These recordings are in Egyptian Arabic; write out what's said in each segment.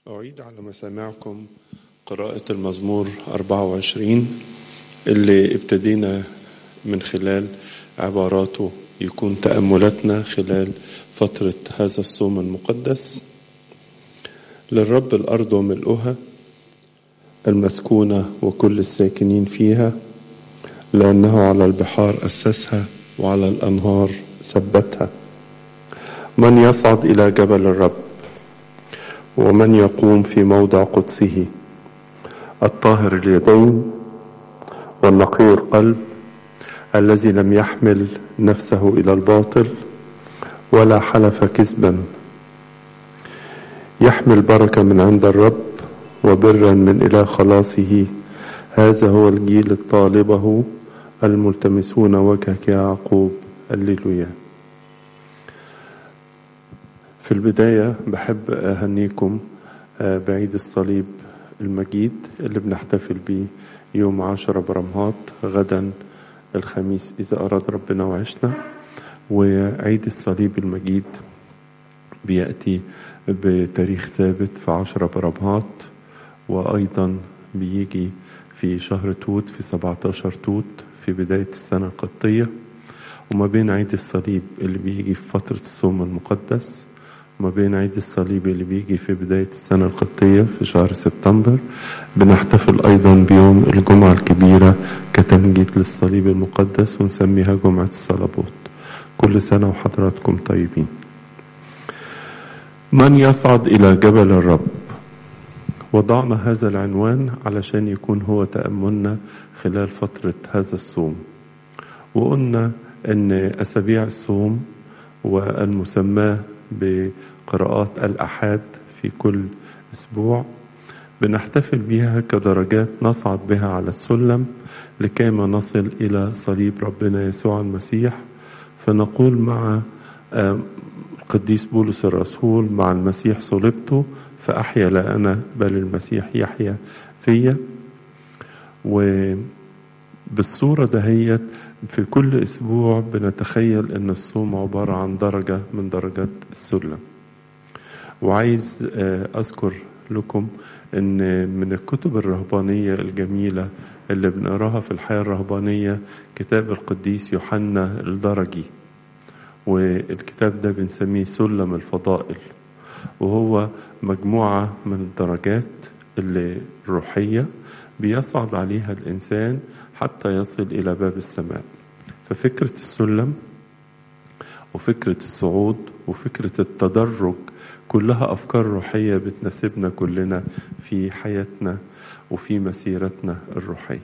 أعيد على مسامعكم قراءة المزمور 24 اللي ابتدينا من خلال عباراته يكون تأملاتنا خلال فترة هذا الصوم المقدس للرب الأرض وملؤها المسكونة وكل الساكنين فيها لأنه على البحار أسسها وعلى الأنهار ثبتها من يصعد إلى جبل الرب ومن يقوم في موضع قدسه الطاهر اليدين والنقي القلب الذي لم يحمل نفسه الى الباطل ولا حلف كذبا يحمل بركه من عند الرب وبرا من اله خلاصه هذا هو الجيل الطالبه الملتمسون وجهك يا يعقوب الليلويا في البداية بحب أهنيكم بعيد الصليب المجيد اللي بنحتفل بيه يوم عشرة برمهات غدا الخميس إذا أراد ربنا وعشنا وعيد الصليب المجيد بيأتي بتاريخ ثابت في عشرة برمهات وأيضا بيجي في شهر توت في 17 توت في بداية السنة القبطية وما بين عيد الصليب اللي بيجي في فترة الصوم المقدس وما بين عيد الصليب اللي بيجي في بداية السنة القبطية في شهر سبتمبر بنحتفل أيضا بيوم الجمعة الكبيرة كتمجيد للصليب المقدس ونسميها جمعة الصلبوت كل سنة وحضراتكم طيبين من يصعد إلى جبل الرب وضعنا هذا العنوان علشان يكون هو تأملنا خلال فترة هذا الصوم وقلنا أن أسابيع الصوم والمسماه بقراءات الأحاد في كل أسبوع بنحتفل بها كدرجات نصعد بها على السلم لكيما نصل إلى صليب ربنا يسوع المسيح فنقول مع القديس بولس الرسول مع المسيح صلبت فأحيا لا أنا بل المسيح يحيا فيا وبالصورة دهيت في كل أسبوع بنتخيل أن الصوم عبارة عن درجة من درجات السلم وعايز أذكر لكم أن من الكتب الرهبانية الجميلة اللي بنقراها في الحياة الرهبانية كتاب القديس يوحنا الدرجي والكتاب ده بنسميه سلم الفضائل وهو مجموعة من الدرجات اللي الروحية بيصعد عليها الإنسان حتى يصل إلى باب السماء ففكرة السلم وفكرة الصعود وفكرة التدرج كلها أفكار روحية بتناسبنا كلنا في حياتنا وفي مسيرتنا الروحية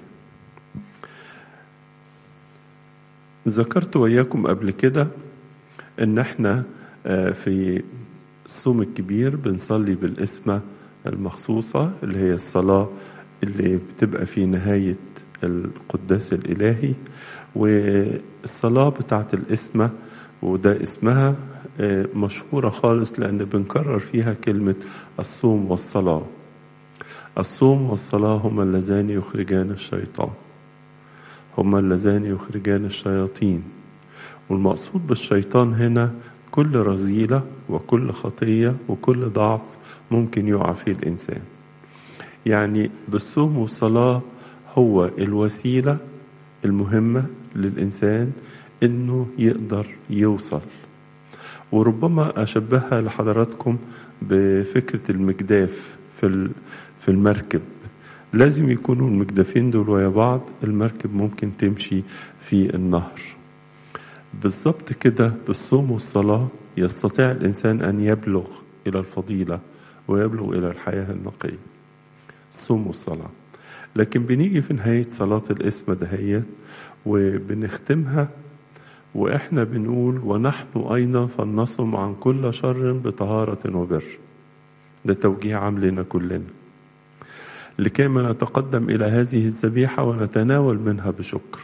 ذكرت وياكم قبل كده ان احنا في الصوم الكبير بنصلي بالاسمة المخصوصة اللي هي الصلاة اللي بتبقى في نهاية القداس الإلهي والصلاة بتاعت الاسمة وده اسمها مشهورة خالص لأن بنكرر فيها كلمة الصوم والصلاة الصوم والصلاة هما اللذان يخرجان الشيطان هما اللذان يخرجان الشياطين والمقصود بالشيطان هنا كل رذيلة وكل خطية وكل ضعف ممكن يقع فيه الإنسان يعني بالصوم والصلاة هو الوسيلة المهمة للإنسان إنه يقدر يوصل وربما أشبهها لحضراتكم بفكرة المجداف في في المركب لازم يكونوا المجدافين دول ويا بعض المركب ممكن تمشي في النهر بالظبط كده بالصوم والصلاة يستطيع الإنسان أن يبلغ إلى الفضيلة ويبلغ إلى الحياة النقية الصوم والصلاة لكن بنيجي في نهاية صلاة الاسم دهيت وبنختمها وإحنا بنقول ونحن أيضا فلنصم عن كل شر بطهارة وبر ده توجيه عام لنا كلنا لكيما نتقدم إلى هذه الذبيحة ونتناول منها بشكر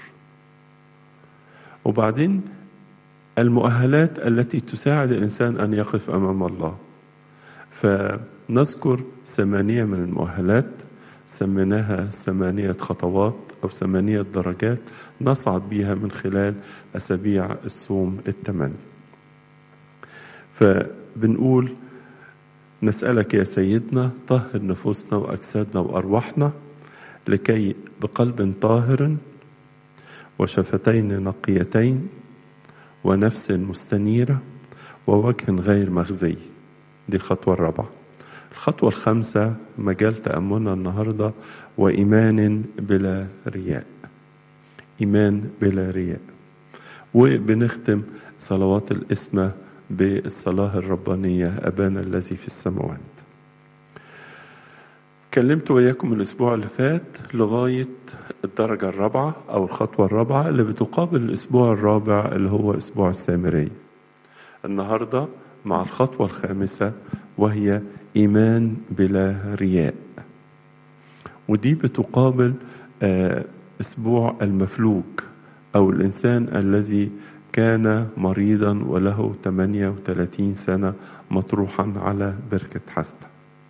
وبعدين المؤهلات التي تساعد الإنسان أن يقف أمام الله فنذكر ثمانية من المؤهلات سميناها ثمانية خطوات أو ثمانية درجات نصعد بها من خلال أسابيع الصوم الثمانية فبنقول نسألك يا سيدنا طهر نفوسنا وأجسادنا وأرواحنا لكي بقلب طاهر وشفتين نقيتين ونفس مستنيرة ووجه غير مخزي دي الخطوة الرابعة الخطوة الخامسة مجال تأملنا النهاردة وإيمان بلا رياء إيمان بلا رياء وبنختم صلوات الإسمة بالصلاة الربانية أبانا الذي في السماوات كلمت وياكم الأسبوع اللي فات لغاية الدرجة الرابعة أو الخطوة الرابعة اللي بتقابل الأسبوع الرابع اللي هو أسبوع السامرية النهاردة مع الخطوة الخامسة وهي إيمان بلا رياء ودي بتقابل أسبوع المفلوج أو الإنسان الذي كان مريضا وله 38 سنة مطروحا على بركة حسنة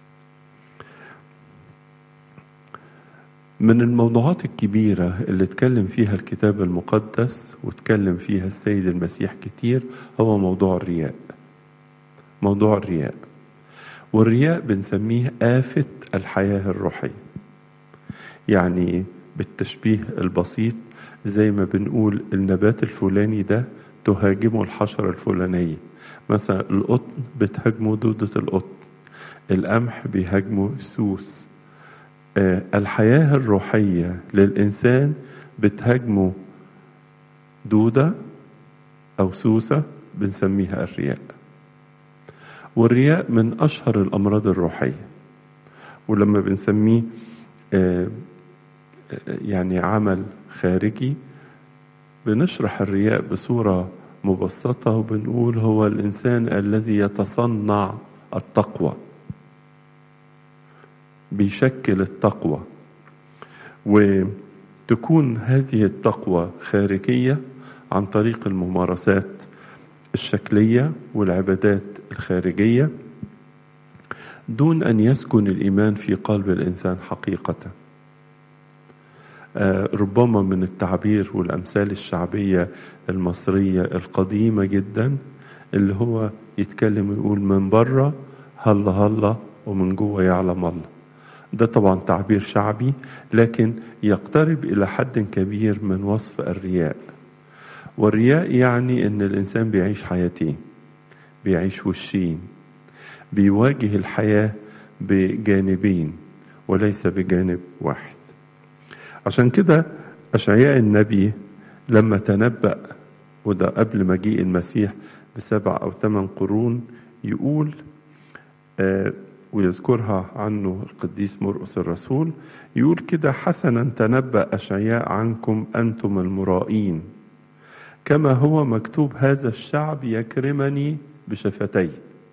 من الموضوعات الكبيرة اللي اتكلم فيها الكتاب المقدس واتكلم فيها السيد المسيح كتير هو موضوع الرياء موضوع الرياء والرياء بنسميه آفة الحياة الروحية يعني بالتشبيه البسيط زي ما بنقول النبات الفلاني ده تهاجمه الحشرة الفلانية مثلا القطن بتهاجمه دودة القطن القمح بيهاجمه السوس آه الحياة الروحية للإنسان بتهاجمه دودة أو سوسة بنسميها الرياء والرياء من أشهر الأمراض الروحية ولما بنسميه آه يعني عمل خارجي بنشرح الرياء بصورة مبسطة وبنقول هو الإنسان الذي يتصنع التقوى بيشكل التقوى وتكون هذه التقوى خارجية عن طريق الممارسات الشكلية والعبادات الخارجية دون أن يسكن الإيمان في قلب الإنسان حقيقةً ربما من التعبير والأمثال الشعبية المصرية القديمة جدا اللي هو يتكلم ويقول من بره هلا هلا ومن جوه يعلم الله ده طبعا تعبير شعبي لكن يقترب إلى حد كبير من وصف الرياء والرياء يعني ان الانسان بيعيش حياتين بيعيش وشين بيواجه الحياة بجانبين وليس بجانب واحد عشان كده أشعياء النبي لما تنبأ وده قبل مجيء المسيح بسبع أو ثمان قرون يقول آه ويذكرها عنه القديس مرقس الرسول يقول كده حسنا تنبأ أشعياء عنكم أنتم المرائين كما هو مكتوب هذا الشعب يكرمني بشفتيه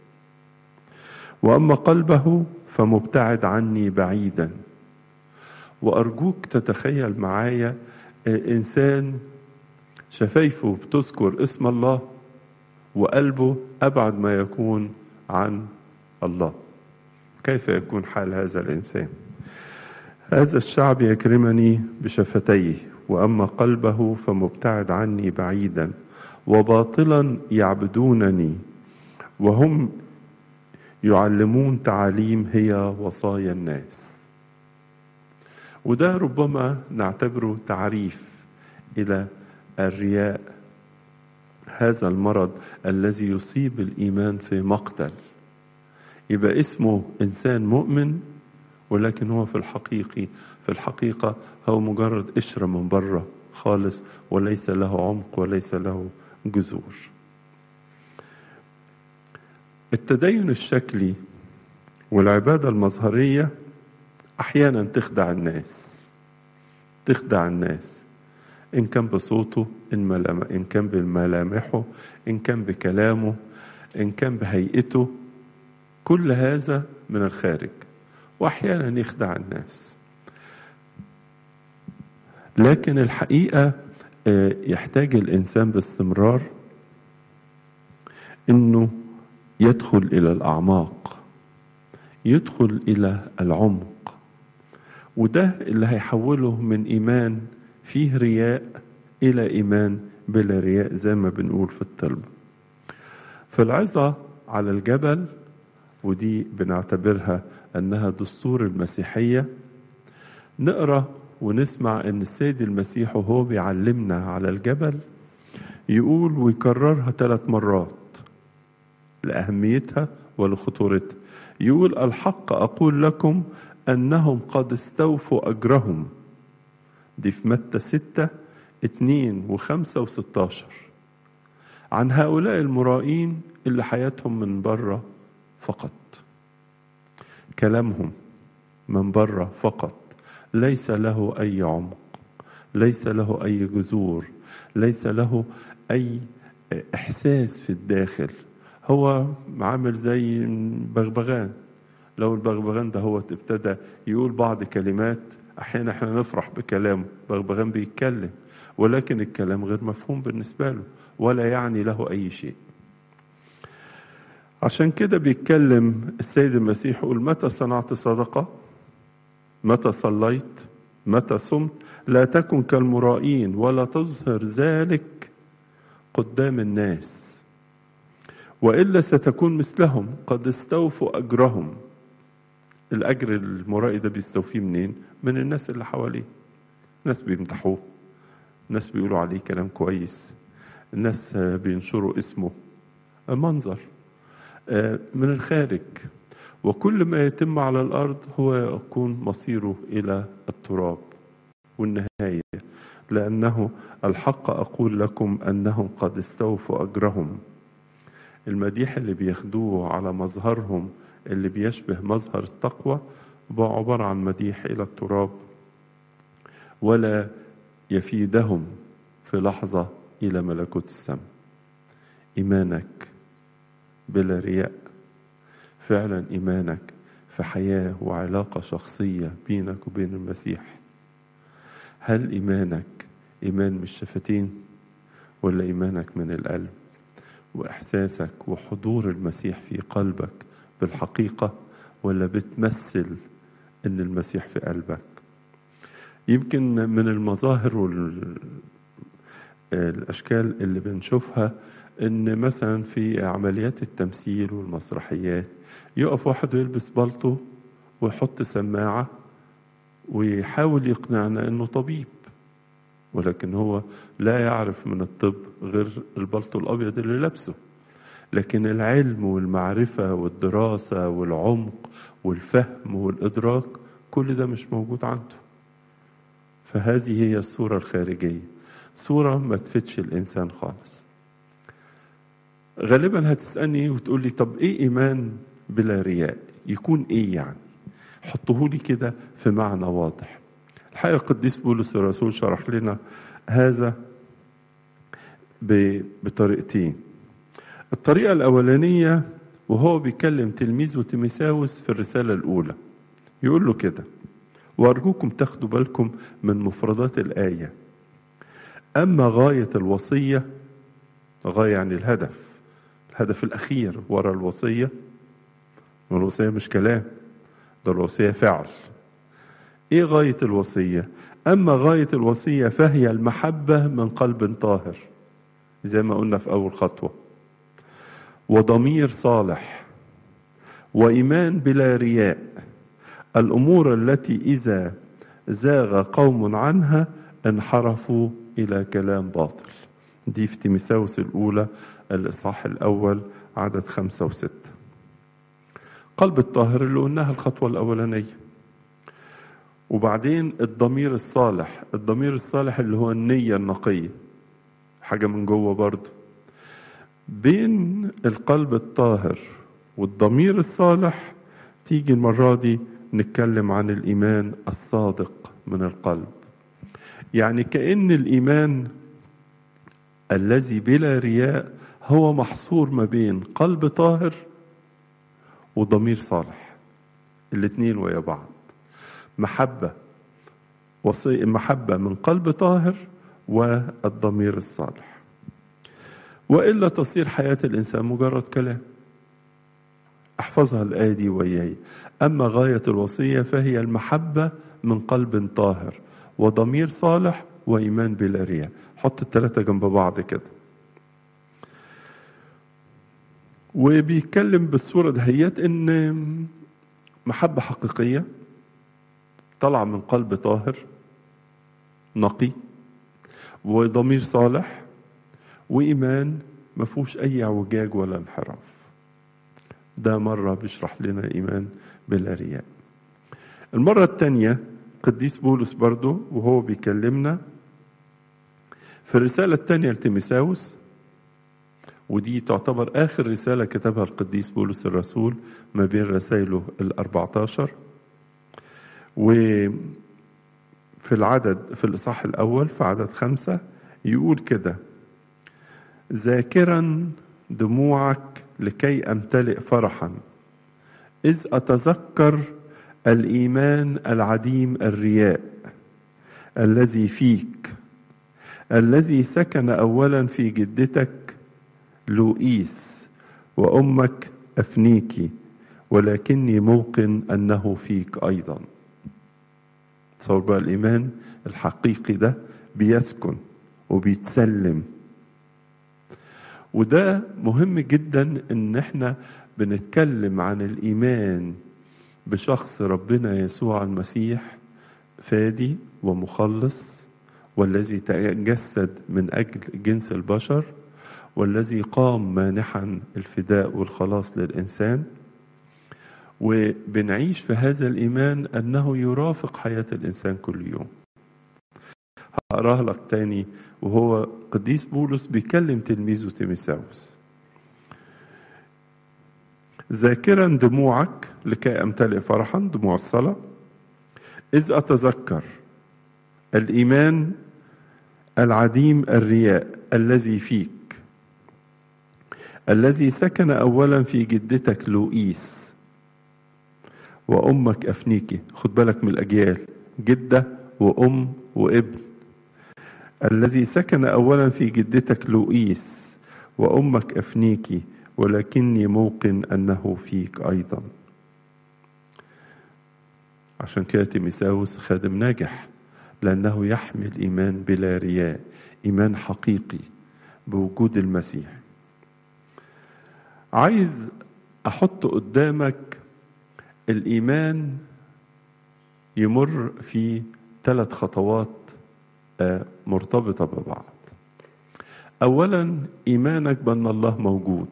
وأما قلبه فمبتعد عني بعيدا وأرجوك تتخيل معايا إنسان شفايفه بتذكر اسم الله وقلبه أبعد ما يكون عن الله كيف يكون حال هذا الإنسان هذا الشعب يكرمني بشفتيه وأما قلبه فمبتعد عني بعيدا وباطلا يعبدونني وهم يعلمون تعاليم هي وصايا الناس وده ربما نعتبره تعريف الى الرياء هذا المرض الذي يصيب الايمان في مقتل يبقى اسمه انسان مؤمن ولكن هو في الحقيقي في الحقيقه هو مجرد قشره من بره خالص وليس له عمق وليس له جذور التدين الشكلي والعباده المظهريه احيانا تخدع الناس تخدع الناس ان كان بصوته ان, ملام إن كان بملامحه ان كان بكلامه ان كان بهيئته كل هذا من الخارج واحيانا يخدع الناس لكن الحقيقه يحتاج الانسان باستمرار انه يدخل الى الاعماق يدخل الى العمق وده اللي هيحوله من ايمان فيه رياء الى ايمان بلا رياء زي ما بنقول في الطلب في العظة على الجبل ودي بنعتبرها أنها دستور المسيحية نقرأ ونسمع أن السيد المسيح وهو بيعلمنا على الجبل يقول ويكررها ثلاث مرات لأهميتها ولخطورتها يقول الحق أقول لكم أنهم قد استوفوا أجرهم دي في متى ستة اتنين وخمسة وستاشر عن هؤلاء المرائين اللي حياتهم من بره فقط كلامهم من بره فقط ليس له أي عمق ليس له أي جذور ليس له أي إحساس في الداخل هو عامل زي بغبغان لو البغبغان ده هو ابتدى يقول بعض كلمات احيانا احنا نفرح بكلامه بغبغان بيتكلم ولكن الكلام غير مفهوم بالنسبه له ولا يعني له اي شيء عشان كده بيتكلم السيد المسيح يقول متى صنعت صدقه متى صليت متى صمت لا تكن كالمرائين ولا تظهر ذلك قدام الناس والا ستكون مثلهم قد استوفوا اجرهم الاجر المرائي ده بيستوفيه منين من الناس اللي حواليه ناس بيمدحوه ناس بيقولوا عليه كلام كويس الناس بينشروا اسمه منظر من الخارج وكل ما يتم على الارض هو يكون مصيره الى التراب والنهايه لانه الحق اقول لكم انهم قد استوفوا اجرهم المديح اللي بياخدوه على مظهرهم اللي بيشبه مظهر التقوى هو عبارة عن مديح إلى التراب ولا يفيدهم في لحظة إلى ملكوت السماء إيمانك بلا رياء فعلا إيمانك في حياة وعلاقة شخصية بينك وبين المسيح هل إيمانك إيمان من الشفتين ولا إيمانك من القلب وإحساسك وحضور المسيح في قلبك بالحقيقة ولا بتمثل ان المسيح في قلبك يمكن من المظاهر والاشكال اللي بنشوفها ان مثلا في عمليات التمثيل والمسرحيات يقف واحد ويلبس بلطو ويحط سماعة ويحاول يقنعنا انه طبيب ولكن هو لا يعرف من الطب غير البلطو الابيض اللي لابسه لكن العلم والمعرفة والدراسة والعمق والفهم والإدراك كل ده مش موجود عنده فهذه هي الصورة الخارجية صورة ما تفتش الإنسان خالص غالبا هتسألني وتقول لي طب إيه إيمان بلا رياء يكون إيه يعني حطه لي كده في معنى واضح الحقيقة القديس بولس الرسول شرح لنا هذا بطريقتين الطريقة الأولانية وهو بيكلم تلميذه تيميساوس في الرسالة الأولى يقول له كده وأرجوكم تاخدوا بالكم من مفردات الآية أما غاية الوصية غاية يعني الهدف الهدف الأخير وراء الوصية والوصية مش كلام ده الوصية فعل إيه غاية الوصية أما غاية الوصية فهي المحبة من قلب طاهر زي ما قلنا في أول خطوة وضمير صالح وايمان بلا رياء الامور التي اذا زاغ قوم عنها انحرفوا الى كلام باطل دي في تيمساوس الاولى الاصحاح الاول عدد خمسة وستة قلب الطاهر اللي قلناها الخطوة الأولانية وبعدين الضمير الصالح الضمير الصالح اللي هو النية النقية حاجة من جوه برضه بين القلب الطاهر والضمير الصالح تيجي المرة دي نتكلم عن الإيمان الصادق من القلب يعني كأن الإيمان الذي بلا رياء هو محصور ما بين قلب طاهر وضمير صالح الاتنين ويا بعض محبة وصي محبة من قلب طاهر والضمير الصالح وإلا تصير حياة الإنسان مجرد كلام احفظها الآية دي وياي أما غاية الوصية فهي المحبة من قلب طاهر وضمير صالح وإيمان بلا رياء حط الثلاثة جنب بعض كده وبيتكلم بالصورة دهيت إن محبة حقيقية طالعة من قلب طاهر نقي وضمير صالح وإيمان ما فيهوش أي اعوجاج ولا انحراف ده مرة بيشرح لنا الإيمان بلا رياء المرة الثانية قديس بولس برضو وهو بيكلمنا في الرسالة الثانية لتيمساوس ودي تعتبر آخر رسالة كتبها القديس بولس الرسول ما بين رسائله الأربعتاشر وفي العدد في الإصحاح الأول في عدد خمسة يقول كده ذاكرا دموعك لكي أمتلئ فرحا إذ أتذكر الإيمان العديم الرياء الذي فيك الذي سكن أولا في جدتك لوئيس وأمك أفنيكي ولكني موقن أنه فيك أيضا تصور بقى الإيمان الحقيقي ده بيسكن وبيتسلم وده مهم جدا ان احنا بنتكلم عن الايمان بشخص ربنا يسوع المسيح فادي ومخلص والذي تجسد من اجل جنس البشر والذي قام مانحا الفداء والخلاص للانسان وبنعيش في هذا الايمان انه يرافق حياه الانسان كل يوم هقراها لك تاني وهو قديس بولس بيكلم تلميذه تيمساوس ذاكرا دموعك لكي امتلئ فرحا دموع الصلاه اذ اتذكر الايمان العديم الرياء الذي فيك الذي سكن اولا في جدتك لوئيس وامك افنيكي خد بالك من الاجيال جده وام وابن الذي سكن اولا في جدتك لوئيس وامك افنيكي ولكني موقن انه فيك ايضا عشان كده تيمساوس خادم ناجح لانه يحمل ايمان بلا رياء ايمان حقيقي بوجود المسيح عايز احط قدامك الايمان يمر في ثلاث خطوات مرتبطة ببعض أولا إيمانك بأن الله موجود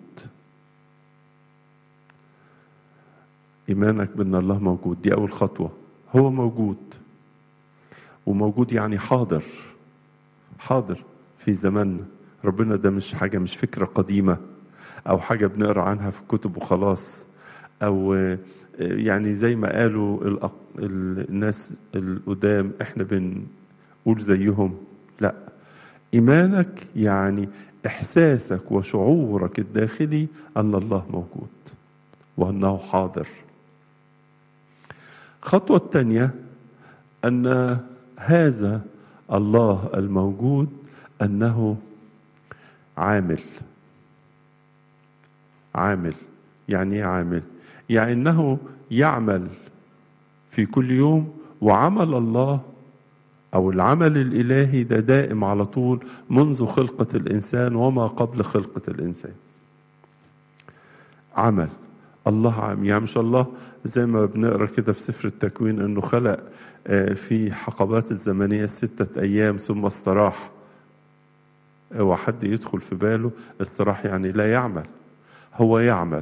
إيمانك بأن الله موجود دي أول خطوة هو موجود وموجود يعني حاضر حاضر في زماننا ربنا ده مش حاجة مش فكرة قديمة أو حاجة بنقرأ عنها في الكتب وخلاص أو يعني زي ما قالوا الناس القدام احنا بن قول زيهم لا ايمانك يعني احساسك وشعورك الداخلي ان الله موجود وانه حاضر الخطوه الثانيه ان هذا الله الموجود انه عامل عامل يعني ايه عامل يعني انه يعمل في كل يوم وعمل الله أو العمل الإلهي ده دائم على طول منذ خلقة الإنسان وما قبل خلقة الإنسان عمل الله عام يعني مش الله زي ما بنقرا كده في سفر التكوين انه خلق في حقبات الزمنيه ستة ايام ثم استراح اوعى حد يدخل في باله استراح يعني لا يعمل هو يعمل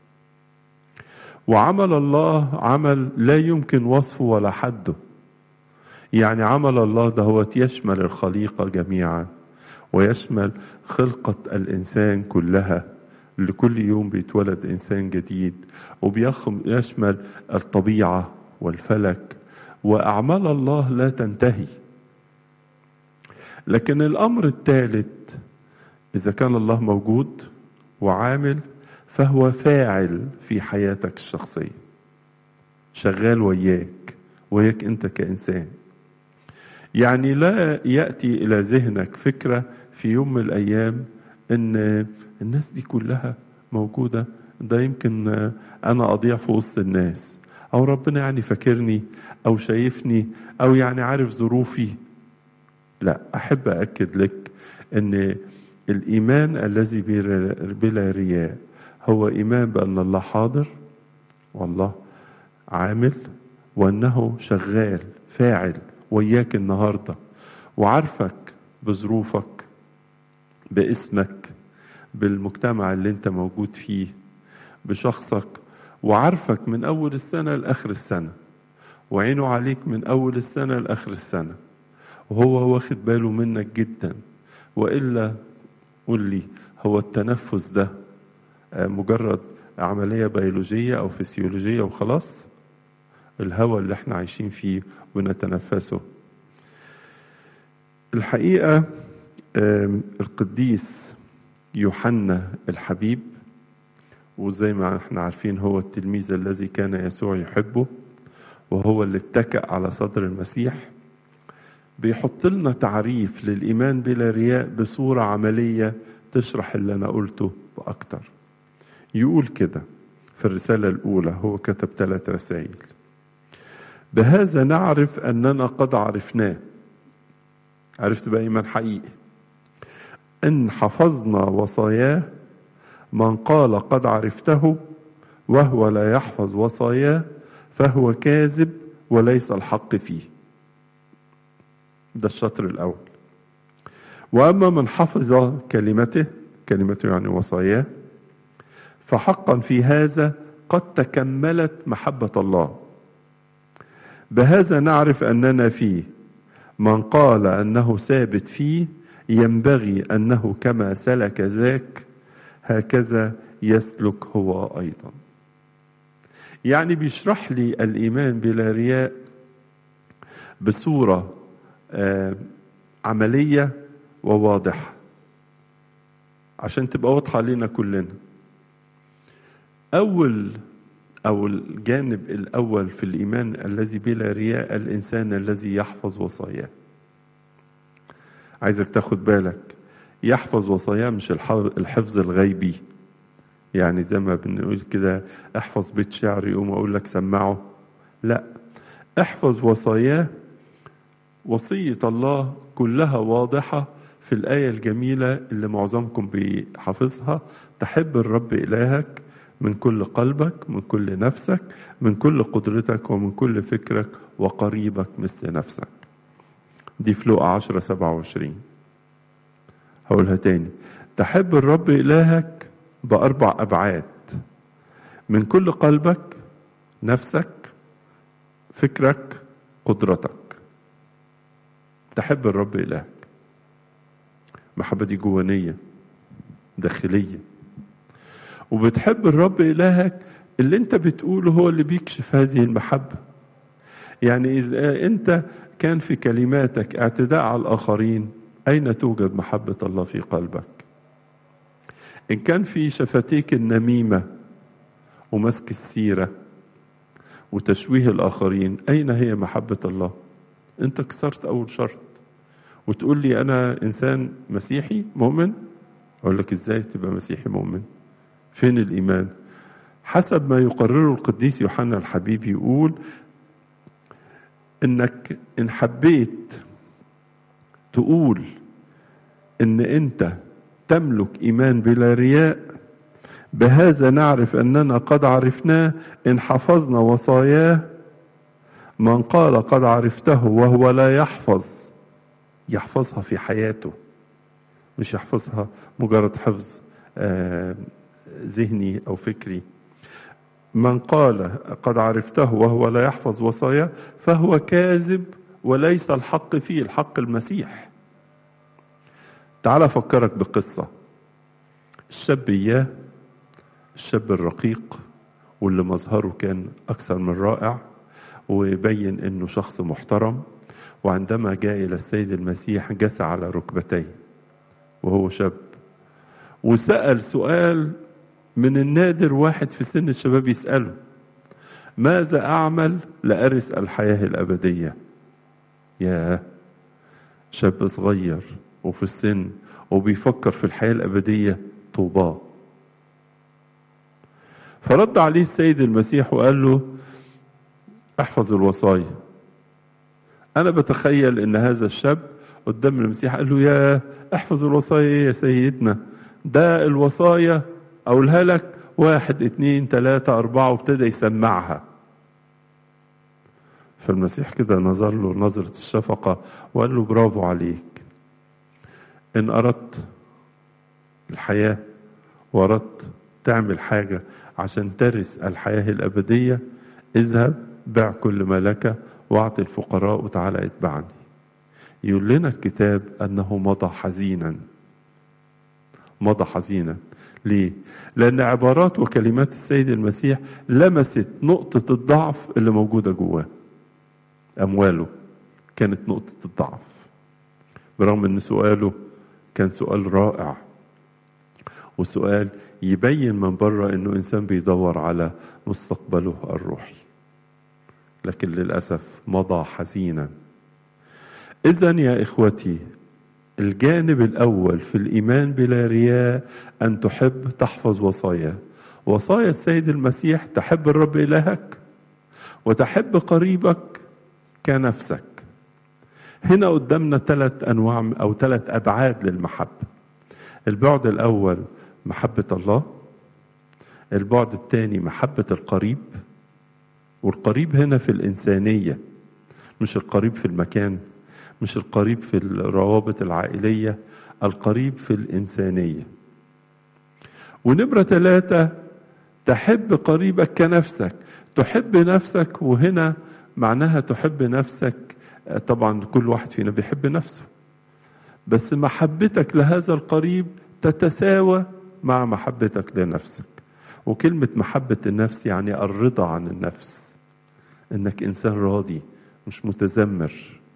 وعمل الله عمل لا يمكن وصفه ولا حده يعني عمل الله ده هو يشمل الخليقة جميعا ويشمل خلقة الإنسان كلها لكل يوم بيتولد إنسان جديد وبيشمل الطبيعة والفلك وأعمال الله لا تنتهي لكن الأمر الثالث إذا كان الله موجود وعامل فهو فاعل في حياتك الشخصية شغال وياك وياك أنت كإنسان يعني لا ياتي الى ذهنك فكره في يوم من الايام ان الناس دي كلها موجوده ده يمكن انا اضيع في وسط الناس او ربنا يعني فاكرني او شايفني او يعني عارف ظروفي لا احب اكد لك ان الايمان الذي بلا رياء هو إيمان بأن الله حاضر والله عامل وأنه شغال فاعل وياك النهاردة وعارفك بظروفك باسمك بالمجتمع اللي انت موجود فيه بشخصك وعارفك من أول السنة لآخر السنة وعينه عليك من أول السنة لآخر السنة وهو واخد باله منك جدا وإلا قول لي هو التنفس ده مجرد عملية بيولوجية أو فسيولوجية وخلاص الهواء اللي احنا عايشين فيه ونتنفسه الحقيقة القديس يوحنا الحبيب وزي ما احنا عارفين هو التلميذ الذي كان يسوع يحبه وهو اللي اتكأ على صدر المسيح بيحط لنا تعريف للإيمان بلا رياء بصورة عملية تشرح اللي أنا قلته بأكتر يقول كده في الرسالة الأولى هو كتب ثلاث رسائل بهذا نعرف أننا قد عرفناه عرفت بقى إيمان حقيقي إن حفظنا وصاياه من قال قد عرفته وهو لا يحفظ وصاياه فهو كاذب وليس الحق فيه ده الشطر الأول وأما من حفظ كلمته كلمته يعني وصاياه فحقا في هذا قد تكملت محبة الله بهذا نعرف أننا فيه من قال أنه ثابت فيه ينبغي أنه كما سلك ذاك هكذا يسلك هو أيضا يعني بيشرح لي الإيمان بلا رياء بصورة عملية وواضحة عشان تبقى واضحة لنا كلنا أول أو الجانب الأول في الإيمان الذي بلا رياء الإنسان الذي يحفظ وصاياه عايزك تاخد بالك يحفظ وصاياه مش الحفظ الغيبي يعني زي ما بنقول كده احفظ بيت شعر يقوم اقول لك سمعه لا احفظ وصاياه وصية الله كلها واضحة في الآية الجميلة اللي معظمكم بيحافظها تحب الرب إلهك من كل قلبك من كل نفسك من كل قدرتك ومن كل فكرك وقريبك مثل نفسك دي في لقا 10 27 هقولها تاني تحب الرب إلهك بأربع أبعاد من كل قلبك نفسك فكرك قدرتك تحب الرب إلهك محبة دي جوانية داخلية وبتحب الرب إلهك اللي انت بتقوله هو اللي بيكشف هذه المحبة يعني إذا أنت كان في كلماتك اعتداء على الآخرين أين توجد محبة الله في قلبك إن كان في شفتيك النميمة ومسك السيرة وتشويه الآخرين أين هي محبة الله أنت كسرت أول شرط وتقول لي أنا إنسان مسيحي مؤمن أقول لك إزاي تبقى مسيحي مؤمن فين الإيمان حسب ما يقرره القديس يوحنا الحبيب يقول انك ان حبيت تقول ان انت تملك ايمان بلا رياء بهذا نعرف اننا قد عرفناه ان حفظنا وصاياه من قال قد عرفته وهو لا يحفظ يحفظها في حياته مش يحفظها مجرد حفظ آه ذهني او فكري من قال قد عرفته وهو لا يحفظ وصاياه فهو كاذب وليس الحق فيه الحق المسيح تعال افكرك بقصه الشاب اياه الشاب الرقيق واللي مظهره كان اكثر من رائع ويبين انه شخص محترم وعندما جاء الى السيد المسيح جسى على ركبتيه وهو شاب وسال سؤال من النادر واحد في سن الشباب يسأله ماذا أعمل لأرث الحياة الأبدية يا شاب صغير وفي السن وبيفكر في الحياة الأبدية طوباه فرد عليه السيد المسيح وقال له احفظ الوصايا أنا بتخيل إن هذا الشاب قدام المسيح قال له يا احفظ الوصايا يا سيدنا ده الوصايا أقولها لك واحد اتنين تلاتة أربعة وابتدى يسمعها فالمسيح كده نظر له نظرة الشفقة وقال له برافو عليك إن أردت الحياة وأردت تعمل حاجة عشان ترث الحياة الأبدية اذهب بع كل ما لك واعط الفقراء وتعالى اتبعني يقول لنا الكتاب أنه مضى حزينا مضى حزينا ليه؟ لأن عبارات وكلمات السيد المسيح لمست نقطة الضعف اللي موجودة جواه أمواله كانت نقطة الضعف برغم أن سؤاله كان سؤال رائع وسؤال يبين من بره أنه إنسان بيدور على مستقبله الروحي لكن للأسف مضى حزينا إذا يا إخوتي الجانب الأول في الإيمان بلا رياء أن تحب تحفظ وصاياه وصايا السيد المسيح تحب الرب إلهك وتحب قريبك كنفسك هنا قدامنا ثلاث أنواع أو ثلاث أبعاد للمحبة البعد الأول محبة الله البعد الثاني محبة القريب والقريب هنا في الإنسانية مش القريب في المكان مش القريب في الروابط العائلية القريب في الإنسانية ونمرة ثلاثة تحب قريبك كنفسك تحب نفسك وهنا معناها تحب نفسك طبعا كل واحد فينا بيحب نفسه بس محبتك لهذا القريب تتساوى مع محبتك لنفسك وكلمة محبة النفس يعني الرضا عن النفس انك انسان راضي مش متذمر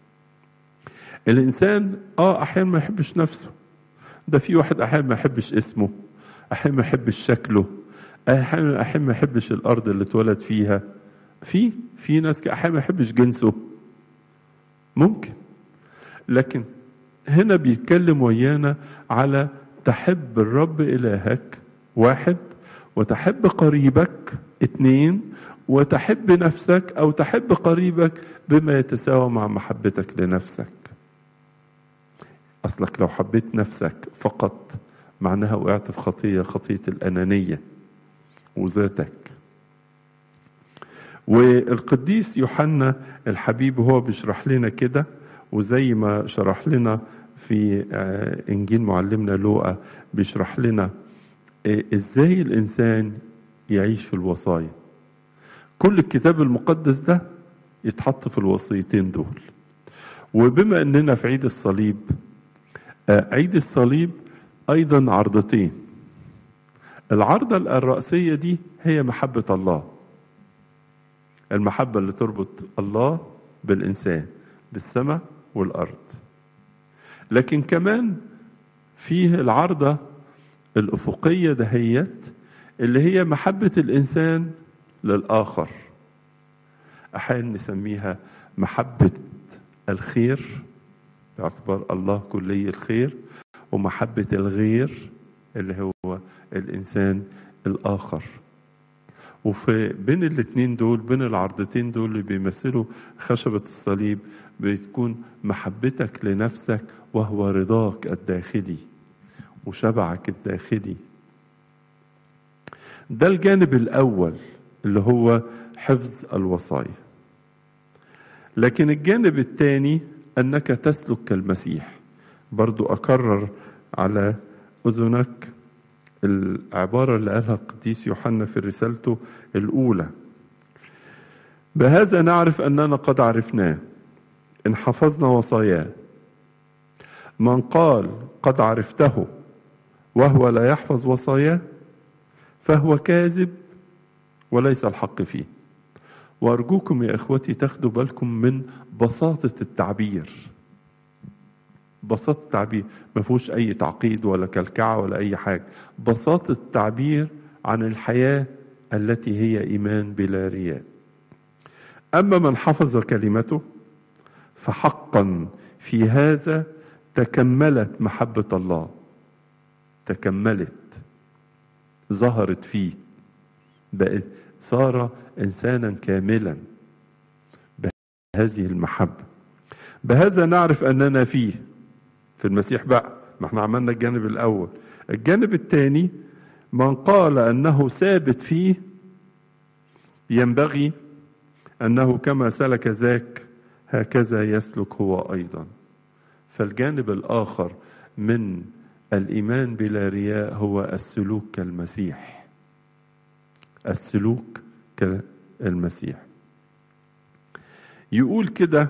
الانسان اه احيانا ما يحبش نفسه ده في واحد احيانا ما يحبش اسمه احيانا ما يحبش شكله احيانا احيانا ما يحبش الارض اللي اتولد فيها في في ناس احيانا ما يحبش جنسه ممكن لكن هنا بيتكلم ويانا على تحب الرب إلهك واحد وتحب قريبك اتنين وتحب نفسك أو تحب قريبك بما يتساوى مع محبتك لنفسك أصلك لو حبيت نفسك فقط معناها وقعت في خطية خطية الأنانية وذاتك والقديس يوحنا الحبيب هو بيشرح لنا كده وزي ما شرح لنا في انجيل معلمنا لوقا بيشرح لنا ازاي الانسان يعيش في الوصايا كل الكتاب المقدس ده يتحط في الوصيتين دول وبما اننا في عيد الصليب عيد الصليب ايضا عرضتين العرضة الرئيسية دي هي محبة الله المحبة اللي تربط الله بالإنسان بالسماء والأرض لكن كمان فيه العرضة الأفقية دهيت اللي هي محبة الإنسان للآخر أحيانا نسميها محبة الخير باعتبار الله كلي الخير ومحبة الغير اللي هو الإنسان الآخر وفي بين الاتنين دول بين العرضتين دول اللي بيمثلوا خشبة الصليب بتكون محبتك لنفسك وهو رضاك الداخلي وشبعك الداخلي ده الجانب الأول اللي هو حفظ الوصايا لكن الجانب الثاني أنك تسلك كالمسيح برضو أكرر على أذنك العبارة اللي قالها القديس يوحنا في رسالته الأولى بهذا نعرف أننا قد عرفناه إن حفظنا وصاياه من قال قد عرفته وهو لا يحفظ وصاياه فهو كاذب وليس الحق فيه وأرجوكم يا إخوتي تاخدوا بالكم من بساطة التعبير بساطة التعبير ما فيهوش أي تعقيد ولا كلكعة ولا أي حاجة بساطة التعبير عن الحياة التي هي إيمان بلا رياء أما من حفظ كلمته فحقا في هذا تكملت محبة الله تكملت ظهرت فيه بقت صار إنسانا كاملا بهذه المحبة بهذا نعرف أننا فيه في المسيح بقى ما احنا عملنا الجانب الأول الجانب الثاني من قال أنه ثابت فيه ينبغي أنه كما سلك ذاك هكذا يسلك هو أيضا فالجانب الآخر من الإيمان بلا رياء هو السلوك كالمسيح السلوك كالمسيح يقول كده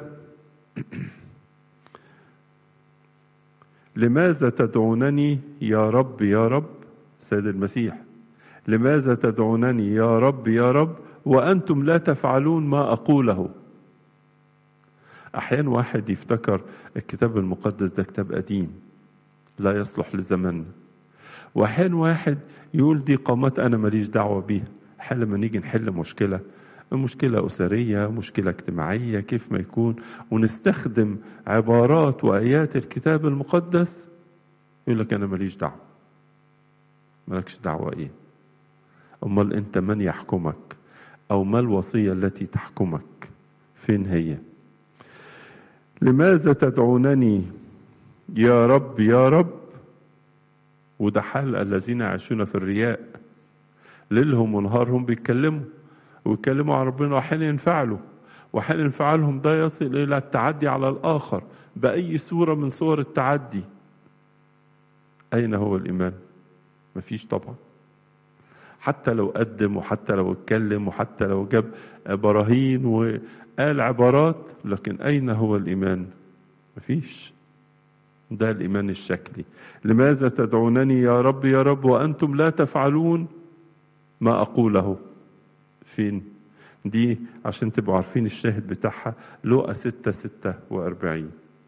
لماذا تدعونني يا رب يا رب سيد المسيح لماذا تدعونني يا رب يا رب وأنتم لا تفعلون ما أقوله أحيانا واحد يفتكر الكتاب المقدس ده كتاب قديم لا يصلح لزماننا وأحيانا واحد يقول دي قامات أنا ماليش دعوة بيها حال لما نيجي نحل مشكلة مشكلة أسرية مشكلة اجتماعية كيف ما يكون ونستخدم عبارات وآيات الكتاب المقدس يقول لك أنا ماليش دعوة مالكش دعوة إيه أمال أنت من يحكمك أو ما الوصية التي تحكمك فين هي لماذا تدعونني يا رب يا رب وده حال الذين يعيشون في الرياء ليلهم ونهارهم بيتكلموا ويتكلموا عن ربنا وحين ينفعلوا وحين انفعالهم ده يصل الى التعدي على الاخر باي صوره من صور التعدي اين هو الايمان مفيش طبعا حتى لو قدم وحتى لو اتكلم وحتى لو جاب براهين وقال عبارات لكن اين هو الايمان مفيش ده الايمان الشكلي لماذا تدعونني يا رب يا رب وانتم لا تفعلون ما اقوله فين دي عشان تبقوا عارفين الشاهد بتاعها لقى ستة ستة وأربعين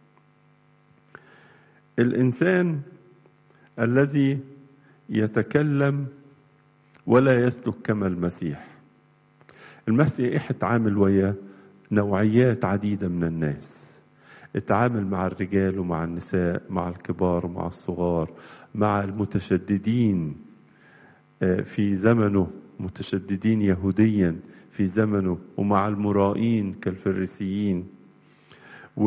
الإنسان الذي يتكلم ولا يسلك كما المسيح المسيح اتعامل ويا نوعيات عديدة من الناس اتعامل مع الرجال ومع النساء مع الكبار ومع الصغار مع المتشددين في زمنه متشددين يهوديا في زمنه ومع المرائين كالفريسيين و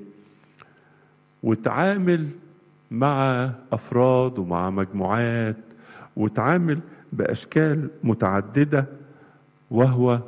وتعامل مع افراد ومع مجموعات وتعامل باشكال متعدده وهو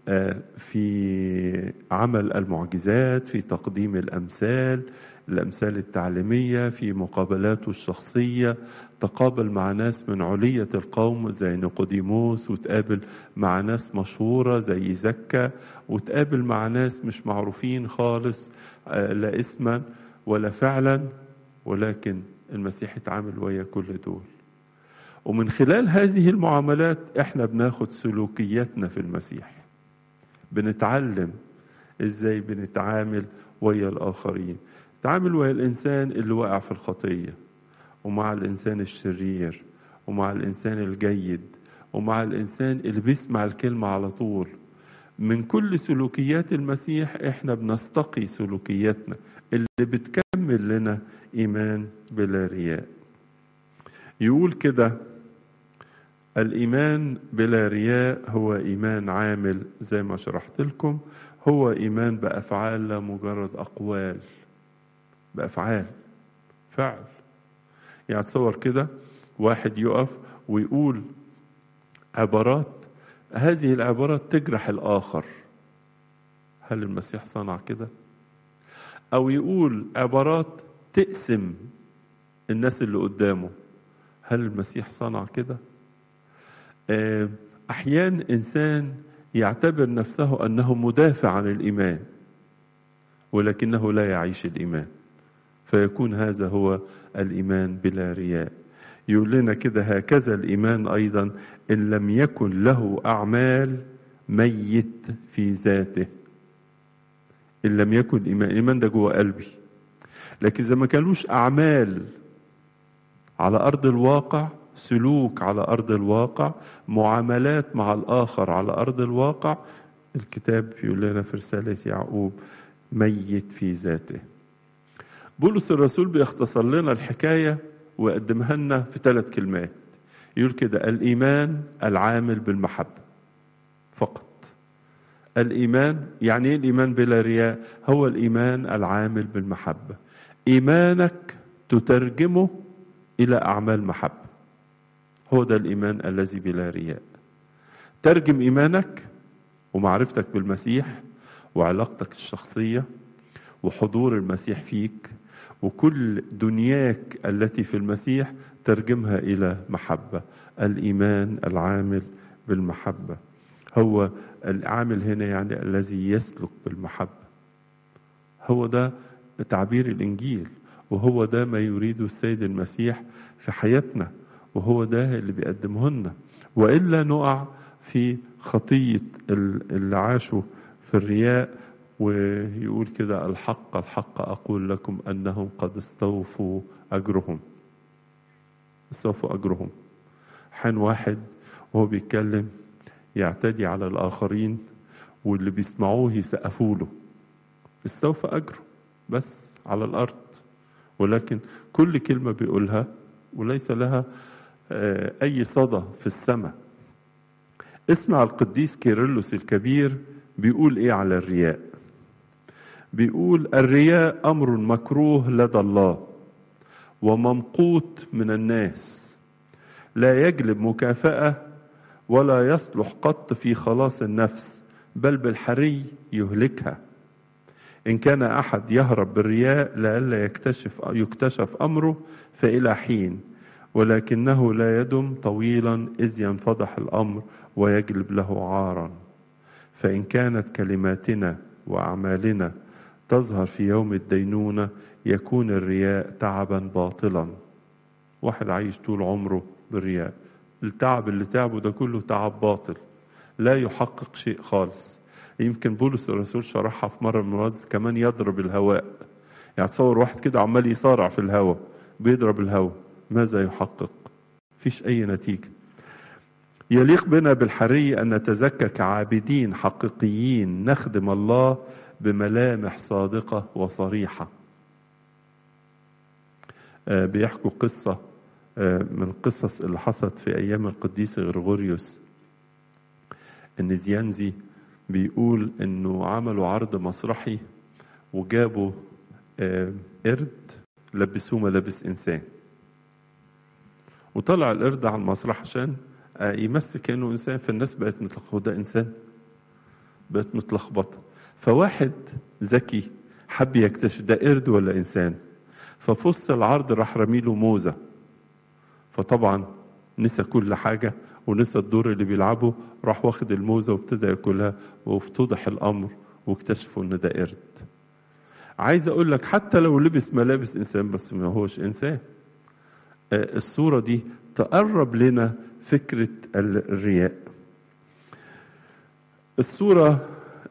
في عمل المعجزات في تقديم الامثال الامثال التعليميه في مقابلاته الشخصيه تقابل مع ناس من علية القوم زي نيقوديموس وتقابل مع ناس مشهورة زي زكا وتقابل مع ناس مش معروفين خالص لا اسما ولا فعلا ولكن المسيح اتعامل ويا كل دول ومن خلال هذه المعاملات احنا بناخد سلوكياتنا في المسيح بنتعلم ازاي بنتعامل ويا الاخرين تعامل ويا الانسان اللي وقع في الخطيه ومع الإنسان الشرير ومع الإنسان الجيد ومع الإنسان اللي بيسمع الكلمة على طول من كل سلوكيات المسيح احنا بنستقي سلوكياتنا اللي بتكمل لنا إيمان بلا رياء يقول كده الإيمان بلا رياء هو إيمان عامل زي ما شرحت لكم هو إيمان بأفعال لا مجرد أقوال بأفعال فعل يعني تصور كده واحد يقف ويقول عبارات هذه العبارات تجرح الآخر هل المسيح صنع كده أو يقول عبارات تقسم الناس اللي قدامه هل المسيح صنع كده أحيان إنسان يعتبر نفسه أنه مدافع عن الإيمان ولكنه لا يعيش الإيمان فيكون هذا هو الإيمان بلا رياء يقول لنا كده هكذا الإيمان أيضا إن لم يكن له أعمال ميت في ذاته إن لم يكن الإيمان الإيمان ده جوه قلبي لكن إذا ما كانوش أعمال على أرض الواقع سلوك على أرض الواقع معاملات مع الآخر على أرض الواقع الكتاب يقول لنا في رسالة يعقوب ميت في ذاته بولس الرسول بيختصر لنا الحكاية ويقدمها لنا في ثلاث كلمات يقول كده الإيمان العامل بالمحبة فقط الإيمان يعني إيه الإيمان بلا رياء هو الإيمان العامل بالمحبة إيمانك تترجمه إلى أعمال محبة هو ده الإيمان الذي بلا رياء ترجم إيمانك ومعرفتك بالمسيح وعلاقتك الشخصية وحضور المسيح فيك وكل دنياك التي في المسيح ترجمها إلى محبة الإيمان العامل بالمحبة هو العامل هنا يعني الذي يسلك بالمحبة هو ده تعبير الإنجيل وهو ده ما يريده السيد المسيح في حياتنا وهو ده اللي بيقدمه لنا وإلا نقع في خطية اللي عاشوا في الرياء ويقول كده الحق الحق أقول لكم أنهم قد استوفوا أجرهم استوفوا أجرهم حين واحد وهو بيتكلم يعتدي على الآخرين واللي بيسمعوه يسقفوا له استوفى أجره بس على الأرض ولكن كل كلمة بيقولها وليس لها أي صدى في السماء اسمع القديس كيرلس الكبير بيقول إيه على الرياء بيقول الرياء أمر مكروه لدى الله وممقوت من الناس لا يجلب مكافأة ولا يصلح قط في خلاص النفس بل بالحري يهلكها إن كان أحد يهرب بالرياء لئلا يكتشف يكتشف أمره فإلى حين ولكنه لا يدم طويلا إذ ينفضح الأمر ويجلب له عارا فإن كانت كلماتنا وأعمالنا تظهر في يوم الدينونة يكون الرياء تعبا باطلا واحد عايش طول عمره بالرياء التعب اللي تعبه ده كله تعب باطل لا يحقق شيء خالص يمكن بولس الرسول شرحها في مرة من المرات كمان يضرب الهواء يعني تصور واحد كده عمال يصارع في الهواء بيضرب الهواء ماذا يحقق فيش أي نتيجة يليق بنا بالحري أن نتزكى كعابدين حقيقيين نخدم الله بملامح صادقة وصريحة بيحكوا قصة من قصص اللي حصلت في أيام القديس غرغوريوس إن زيانزي بيقول إنه عملوا عرض مسرحي وجابوا قرد لبسوه ملابس إنسان وطلع القرد على المسرح عشان يمثل كأنه إنسان فالناس بقت متلخبطة ده إنسان بقت متلخبطة فواحد ذكي حب يكتشف ده قرد ولا إنسان ففي وسط العرض راح رميله موزة فطبعا نسى كل حاجة ونسى الدور اللي بيلعبه راح واخد الموزة وابتدى ياكلها وافتضح الأمر واكتشفوا إن ده قرد عايز أقول لك حتى لو لبس ملابس إنسان بس ما هوش إنسان الصورة دي تقرب لنا فكرة الرياء الصورة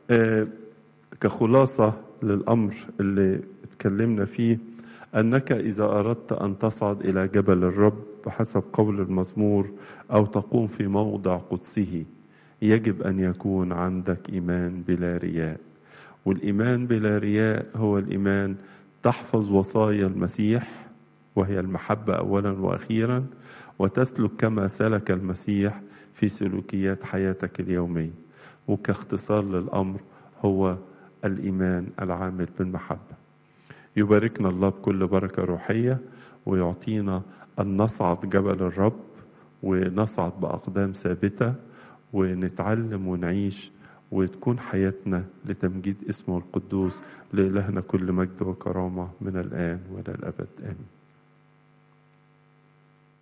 كخلاصة للأمر اللي اتكلمنا فيه أنك إذا أردت أن تصعد إلى جبل الرب بحسب قول المزمور أو تقوم في موضع قدسه يجب أن يكون عندك إيمان بلا رياء والإيمان بلا رياء هو الإيمان تحفظ وصايا المسيح وهي المحبة أولا وأخيرا وتسلك كما سلك المسيح في سلوكيات حياتك اليومية وكاختصار للأمر هو الإيمان العامل بالمحبة يباركنا الله بكل بركة روحية ويعطينا أن نصعد جبل الرب ونصعد بأقدام ثابتة ونتعلم ونعيش وتكون حياتنا لتمجيد اسمه القدوس لإلهنا كل مجد وكرامة من الآن وإلى الأبد آمين